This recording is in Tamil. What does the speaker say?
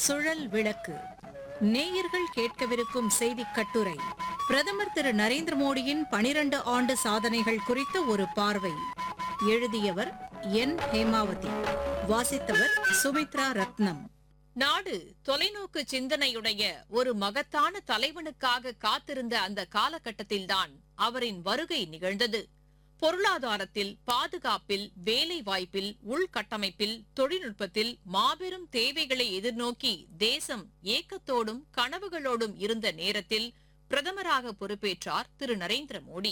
சுழல் விளக்கு நேயர்கள் கேட்கவிருக்கும் செய்திக் கட்டுரை பிரதமர் திரு நரேந்திர மோடியின் பனிரண்டு ஆண்டு சாதனைகள் குறித்த ஒரு பார்வை எழுதியவர் என் ஹேமாவதி வாசித்தவர் சுமித்ரா ரத்னம் நாடு தொலைநோக்கு சிந்தனையுடைய ஒரு மகத்தான தலைவனுக்காக காத்திருந்த அந்த காலகட்டத்தில்தான் அவரின் வருகை நிகழ்ந்தது பொருளாதாரத்தில் பாதுகாப்பில் வேலை வாய்ப்பில் உள்கட்டமைப்பில் தொழில்நுட்பத்தில் மாபெரும் தேவைகளை எதிர்நோக்கி தேசம் ஏக்கத்தோடும் கனவுகளோடும் இருந்த நேரத்தில் பிரதமராக பொறுப்பேற்றார் திரு நரேந்திர மோடி